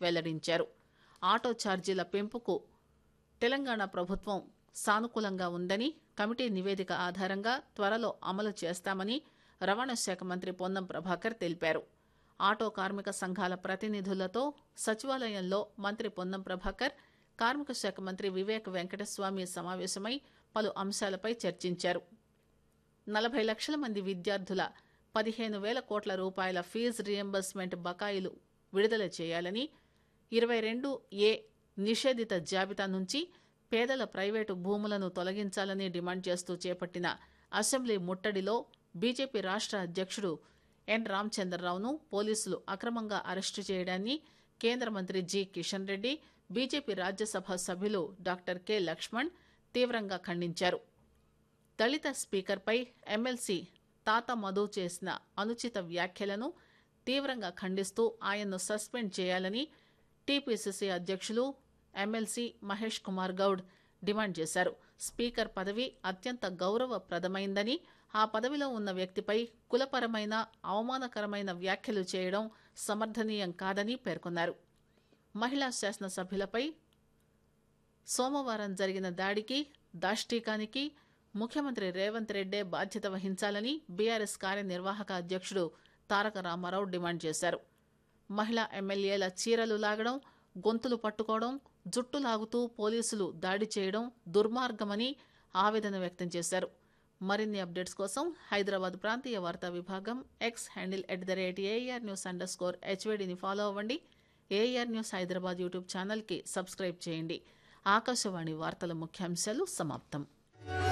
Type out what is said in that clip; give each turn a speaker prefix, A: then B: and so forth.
A: వెల్లడించారు ఆటో ఛార్జీల పెంపుకు తెలంగాణ ప్రభుత్వం సానుకూలంగా ఉందని కమిటీ నివేదిక ఆధారంగా త్వరలో అమలు చేస్తామని రవాణా శాఖ మంత్రి పొన్నం ప్రభాకర్ తెలిపారు ఆటో కార్మిక సంఘాల ప్రతినిధులతో సచివాలయంలో మంత్రి పొన్నం ప్రభాకర్ కార్మిక శాఖ మంత్రి వివేక్ వెంకటస్వామి సమావేశమై పలు అంశాలపై చర్చించారు నలభై లక్షల మంది విద్యార్థుల పదిహేను వేల కోట్ల రూపాయల ఫీజు రియంబర్స్మెంట్ బకాయిలు విడుదల చేయాలని ఇరవై రెండు ఏ నిషేధిత జాబితా నుంచి పేదల ప్రైవేటు భూములను తొలగించాలని డిమాండ్ చేస్తూ చేపట్టిన అసెంబ్లీ ముట్టడిలో బీజేపీ రాష్ట్ర అధ్యక్షుడు ఎన్ రామచంద్రరావును పోలీసులు అక్రమంగా అరెస్టు చేయడాన్ని కేంద్ర మంత్రి జి కిషన్ రెడ్డి బీజేపీ రాజ్యసభ సభ్యులు డాక్టర్ కె లక్ష్మణ్ తీవ్రంగా ఖండించారు దళిత స్పీకర్పై ఎమ్మెల్సీ తాత మధు చేసిన అనుచిత వ్యాఖ్యలను తీవ్రంగా ఖండిస్తూ ఆయన్ను సస్పెండ్ చేయాలని టీపీసీసీ అధ్యక్షులు ఎమ్మెల్సీ మహేష్ కుమార్ గౌడ్ డిమాండ్ చేశారు స్పీకర్ పదవి అత్యంత గౌరవప్రదమైందని ఆ పదవిలో ఉన్న వ్యక్తిపై కులపరమైన అవమానకరమైన వ్యాఖ్యలు చేయడం సమర్థనీయం కాదని పేర్కొన్నారు మహిళా శాసనసభ్యులపై సోమవారం జరిగిన దాడికి దాష్టీకానికి ముఖ్యమంత్రి రేవంత్ రెడ్డే బాధ్యత వహించాలని బీఆర్ఎస్ కార్యనిర్వాహక అధ్యక్షుడు తారక రామారావు డిమాండ్ చేశారు మహిళా ఎమ్మెల్యేల చీరలు లాగడం గొంతులు పట్టుకోవడం జుట్టు లాగుతూ పోలీసులు దాడి చేయడం దుర్మార్గమని ఆవేదన వ్యక్తం చేశారు మరిన్ని అప్డేట్స్ కోసం హైదరాబాద్ ప్రాంతీయ వార్తా విభాగం X handle at the rate AR news underscore స్కోర్ హెచ్వేడిని ఫాలో అవ్వండి ఏఆర్ న్యూస్ హైదరాబాద్ యూట్యూబ్ ఛానల్కి సబ్స్క్రైబ్ చేయండి ఆకాశవాణి వార్తల ముఖ్యాంశాలు సమాప్తం